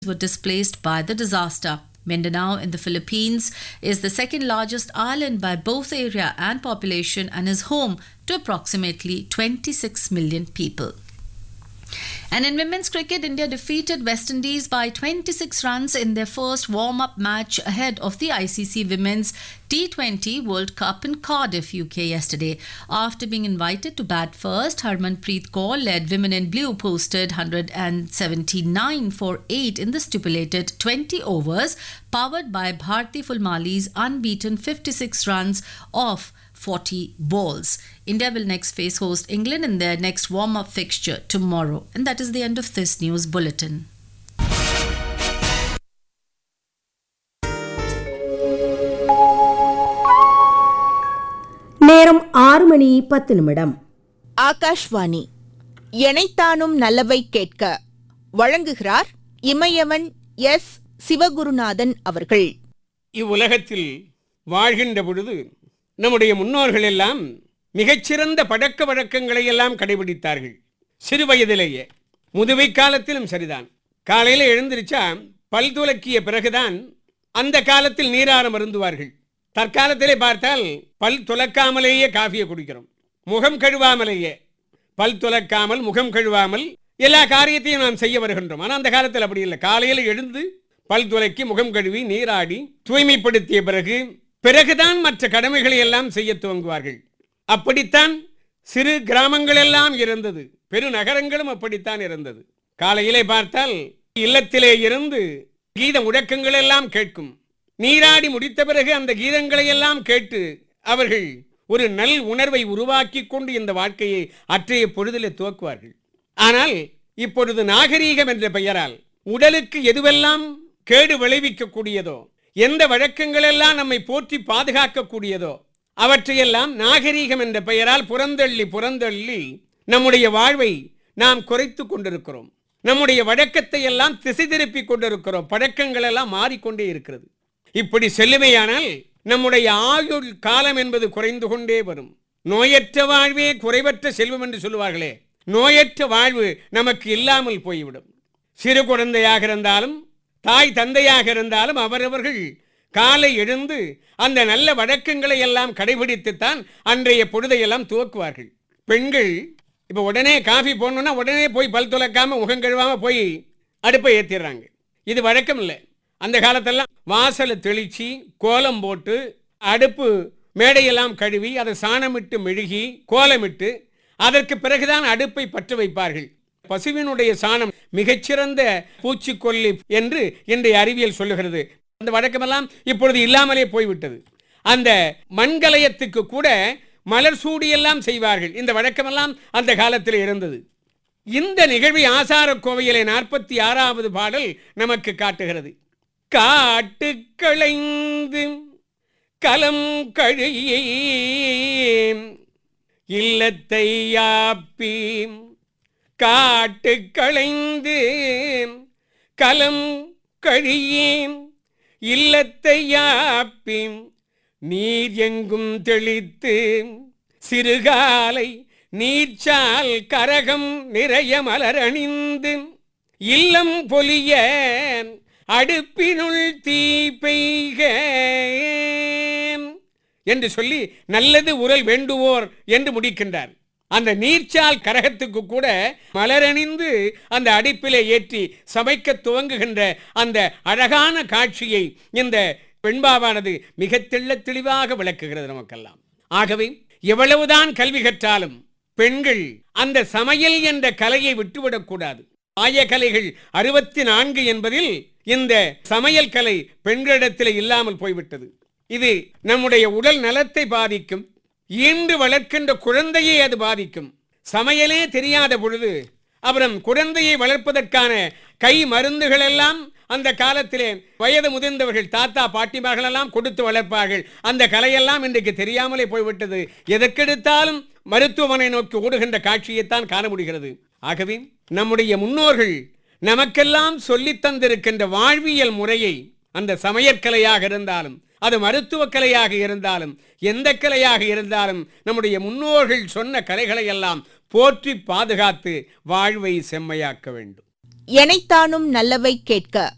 were displaced by the disaster. Mindanao in the Philippines is the second largest island by both area and population and is home to approximately 26 million people. And in women's cricket, India defeated West Indies by 26 runs in their first warm up match ahead of the ICC Women's T20 World Cup in Cardiff, UK yesterday. After being invited to bat first, Harmanpreet Kaur led Women in Blue posted 179 for 8 in the stipulated 20 overs, powered by Bharti Fulmali's unbeaten 56 runs off 40 balls. India will next face host England in their next warm up fixture tomorrow. And that is the end of this news bulletin. நேரம் ஆறு மணி பத்து நிமிடம் ஆகாஷ்வாணி எனைத்தானும் நல்லவை கேட்க வழங்குகிறார் இமயவன் S Sivagurunathan அவர்கள் இவ்வுலகத்தில் வாழ்கின்ற பொழுது நம்முடைய முன்னோர்கள் எல்லாம் மிகச்சிறந்த பழக்க வழக்கங்களை எல்லாம் கடைபிடித்தார்கள் சிறு வயதிலேயே முதுமை காலத்திலும் சரிதான் காலையில் எழுந்திருச்சா பல் துலக்கிய பிறகுதான் அந்த காலத்தில் நீராரம் அருந்துவார்கள் தற்காலத்திலே பார்த்தால் பல் துலக்காமலேயே காஃபியை குடிக்கிறோம் முகம் கழுவாமலேயே பல் துலக்காமல் முகம் கழுவாமல் எல்லா காரியத்தையும் நாம் செய்ய வருகின்றோம் ஆனால் அந்த காலத்தில் அப்படி இல்லை காலையில் எழுந்து பல் துலக்கி முகம் கழுவி நீராடி தூய்மைப்படுத்திய பிறகு பிறகுதான் மற்ற கடமைகளை எல்லாம் செய்ய துவங்குவார்கள் அப்படித்தான் சிறு கிராமங்கள் எல்லாம் இருந்தது பெருநகரங்களும் அப்படித்தான் இருந்தது காலையிலே பார்த்தால் இல்லத்திலே இருந்து கீத முழக்கங்கள் எல்லாம் கேட்கும் நீராடி முடித்த பிறகு அந்த கீதங்களை எல்லாம் கேட்டு அவர்கள் ஒரு நல் உணர்வை உருவாக்கி கொண்டு இந்த வாழ்க்கையை அற்றைய பொழுதிலே துவக்குவார்கள் ஆனால் இப்பொழுது நாகரீகம் என்ற பெயரால் உடலுக்கு எதுவெல்லாம் கேடு விளைவிக்கக்கூடியதோ எந்த வழக்கங்கள் எல்லாம் நம்மை போற்றி பாதுகாக்கக்கூடியதோ அவற்றையெல்லாம் நாகரீகம் என்ற பெயரால் புறந்தள்ளி புறந்தள்ளி நம்முடைய வாழ்வை நாம் குறைத்து கொண்டிருக்கிறோம் நம்முடைய வழக்கத்தை எல்லாம் திசை திருப்பி கொண்டிருக்கிறோம் பழக்கங்கள் எல்லாம் மாறிக்கொண்டே இருக்கிறது இப்படி செல்லுமையானால் நம்முடைய ஆயுள் காலம் என்பது குறைந்து கொண்டே வரும் நோயற்ற வாழ்வே குறைவற்ற செல்வம் என்று சொல்லுவார்களே நோயற்ற வாழ்வு நமக்கு இல்லாமல் போய்விடும் சிறு குழந்தையாக இருந்தாலும் தாய் தந்தையாக இருந்தாலும் அவரவர்கள் காலை எழுந்து அந்த நல்ல வழக்கங்களை எல்லாம் கடைபிடித்துத்தான் அன்றைய பொழுதையெல்லாம் துவக்குவார்கள் பெண்கள் இப்போ உடனே காஃபி போடணும்னா உடனே போய் பல் துலக்காம முகம் கழுவாம போய் அடுப்பை ஏற்றிடுறாங்க இது வழக்கம் இல்லை அந்த காலத்தெல்லாம் வாசலை தெளிச்சு கோலம் போட்டு அடுப்பு மேடையெல்லாம் கழுவி அதை சாணமிட்டு மெழுகி கோலமிட்டு அதற்கு பிறகுதான் அடுப்பை பற்ற வைப்பார்கள் பசுவினுடைய சாணம் மிகச்சிறந்த பூச்சிக்கொல்லி என்று இன்றைய அறிவியல் சொல்லுகிறது அந்த வழக்கமெல்லாம் இப்பொழுது இல்லாமலே போய்விட்டது அந்த மண்கலயத்துக்கு கூட மலர் சூடியெல்லாம் செய்வார்கள் இந்த வழக்கமெல்லாம் அந்த காலத்தில் இருந்தது இந்த நிகழ்வை ஆசார கோவையிலே நாற்பத்தி ஆறாவது பாடல் நமக்கு காட்டுகிறது காட்டு களைந்து கலம் கழியே இல்லத்தை யாப்பி காட்டு களைந்து கலம் கழியேன் இல்லத்தை யாப்பி நீர் எங்கும் தெளித்து சிறுகாலை நீர்ச்சால் கரகம் நிறைய மலரணிந்து இல்லம் பொலிய அடுப்பினுள் தீ பெய்க என்று சொல்லி நல்லது உரல் வேண்டுவோர் என்று முடிக்கின்றார் அந்த நீர்ச்சால் கரகத்துக்கு கூட மலரணிந்து அந்த அடுப்பிலே ஏற்றி சமைக்க துவங்குகின்ற அந்த அழகான காட்சியை இந்த பெண்பாவானது மிக தெள்ள தெளிவாக விளக்குகிறது நமக்கெல்லாம் ஆகவே எவ்வளவுதான் கல்வி கற்றாலும் பெண்கள் அந்த சமையல் என்ற கலையை விட்டுவிடக்கூடாது ஆய கலைகள் அறுபத்தி நான்கு என்பதில் இந்த சமையல் கலை பெண்களிடத்தில் இல்லாமல் போய்விட்டது இது நம்முடைய உடல் நலத்தை பாதிக்கும் ஈண்டு வளர்க்கின்ற குழந்தையை அது பாதிக்கும் சமையலே தெரியாத பொழுது அப்புறம் குழந்தையை வளர்ப்பதற்கான கை மருந்துகள் எல்லாம் அந்த காலத்திலே வயது முதிர்ந்தவர்கள் தாத்தா பாட்டிமார்கள் எல்லாம் கொடுத்து வளர்ப்பார்கள் அந்த கலையெல்லாம் இன்றைக்கு தெரியாமலே போய்விட்டது எதற்கெடுத்தாலும் மருத்துவமனை நோக்கி ஓடுகின்ற காட்சியைத்தான் காண முடிகிறது ஆகவே நம்முடைய முன்னோர்கள் நமக்கெல்லாம் சொல்லித் தந்திருக்கின்ற வாழ்வியல் முறையை அந்த சமையற்கலையாக இருந்தாலும் அது மருத்துவக் கலையாக இருந்தாலும் எந்த கலையாக இருந்தாலும் நம்முடைய முன்னோர்கள் சொன்ன கலைகளை எல்லாம் போற்றி பாதுகாத்து வாழ்வை செம்மையாக்க வேண்டும் எனைத்தானும் நல்லவை கேட்க